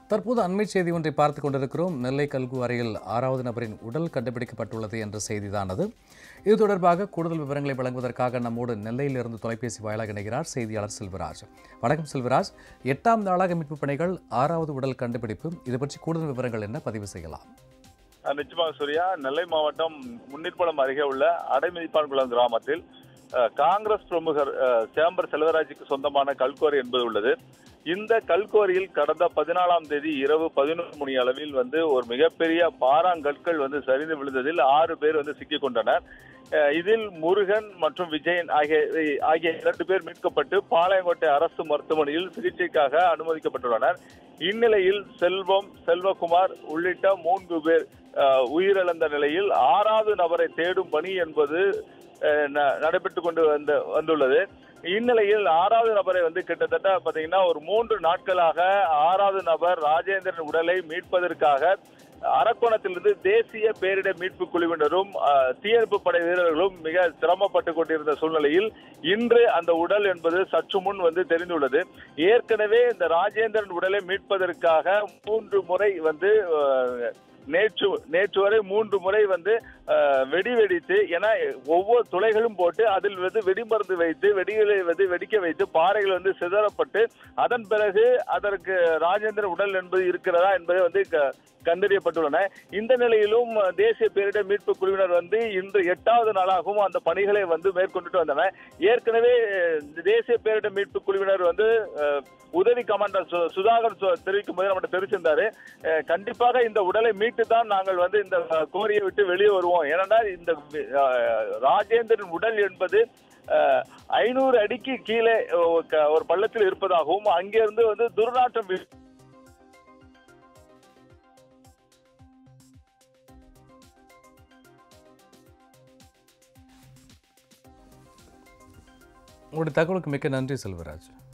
தற்போது அண்மை செய்தி ஒன்றை பார்த்துக் கொண்டிருக்கிறோம் நெல்லை கல்கு அறையில் ஆறாவது நபரின் உடல் கண்டுபிடிக்கப்பட்டுள்ளது என்ற செய்திதானது இது தொடர்பாக கூடுதல் விவரங்களை வழங்குவதற்காக நம்மோடு நெல்லையிலிருந்து தொலைபேசி வாயிலாக இணைகிறார் செய்தியாளர் செல்வராஜ் வணக்கம் செல்வராஜ் எட்டாம் நாளாக மீட்புப் பணிகள் ஆறாவது உடல் கண்டுபிடிப்பு இது பற்றி கூடுதல் விவரங்கள் என்ன பதிவு செய்யலாம் அஹ் நிச்சயமாக சூர்யா நெல்லை மாவட்டம் முன்னிற்பலம் அருகே உள்ள அடைமிதிப்பான்குளம் கிராமத்தில் அஹ், காங்கிரஸ் பிரமுகர் அஹ், சேம்பர் செல்வராஜுக்கு சொந்தமான கல்குவாரி என்பது உள்ளது இந்த கல்குவாரியில் கடந்த பதினாலாம் தேதி இரவு பதினொரு மணி அளவில் வந்து ஒரு மிகப்பெரிய பாறாங்கற்கள் வந்து சரிந்து விழுந்ததில் ஆறு பேர் வந்து சிக்கிக் கொண்டனர் அஹ், இதில் முருகன் மற்றும் விஜயன் ஆகிய ஆகிய இரண்டு பேர் மீட்கப்பட்டு பாளையங்கோட்டை அரசு மருத்துவமனையில் சிகிச்சைக்காக அனுமதிக்கப்பட்டுள்ளனர் இந்நிலையில் செல்வம் செல்வகுமார் உள்ளிட்ட மூன்று பேர் அஹ், உயிரிழந்த நிலையில் ஆறாவது நபரை தேடும் பணி என்பது அஹ், ந- நடைபெற்றுக் கொண்டு வந்த வந்துள்ளது இந்நிலையில் ஆறாவது நபரை வந்து கிட்டத்தட்ட பாத்தீங்கன்னா ஒரு மூன்று நாட்களாக ஆறாவது நபர் ராஜேந்திரன் உடலை மீட்பதற்காக அரக்கோணத்திலிருந்து தேசிய பேரிடர் மீட்பு குழுவினரும் அஹ், தீயணைப்பு படை வீரர்களும் மிக சிரமப்பட்டு கொண்டிருந்த சூழ்நிலையில் இன்று அந்த உடல் என்பது சற்று முன் வந்து தெரிந்துள்ளது ஏற்கனவே இந்த ராஜேந்திரன் உடலை மீட்பதற்காக மூன்று முறை வந்து அஹ், நேற்று நேற்று வரை மூன்று முறை வந்து அஹ், வெடி வெடித்து ஏன்னா ஒவ்வொரு துளைகளும் போட்டு அதில் வந்து வெடிமருந்து வைத்து வெடிகளை வந்து வெடிக்க வைத்து பாறைகள் வந்து சிதறப்பட்டு அதன் பிறகு அதற்கு ராஜேந்திரன் உடல் என்பது இருக்கிறதா என்பதை வந்து க- கண்டறியப்பட்டுள்ளன இந்த நிலையிலும் அஹ், தேசிய பேரிடர் மீட்பு குழுவினர் வந்து இன்று எட்டாவது நாளாகவும் அந்த பணிகளை வந்து மேற்கொண்டுட்டு வந்தனர் ஏற்கனவே அஹ், இந்த தேசிய பேரிடர் மீட்பு குழுவினர் வந்து அஹ், உதவி கமாண்டர் சு- சுதாகர் சு- தெரிவிக்கும் போது நம்மகிட்ட தெரிவிச்சிருந்தாரு அஹ், கண்டிப்பாக இந்த உடலை மீட்டு தான் நாங்கள் வந்து இந்த அஹ், கோரியை விட்டு வெளியே வருவோம் ஏனென்றால் இந்த அஹ், ராஜேந்திரன் உடல் என்பது ஐநூறு அடிக்கு கீழே அஹ், க- ஒரு பள்ளத்தில் இருப்பதாகவும் அங்கிருந்து வந்து துர்நாற்றம் வீ- உங்களுடைய தகவலுக்கு மிக்க நன்றி செல்வராஜ்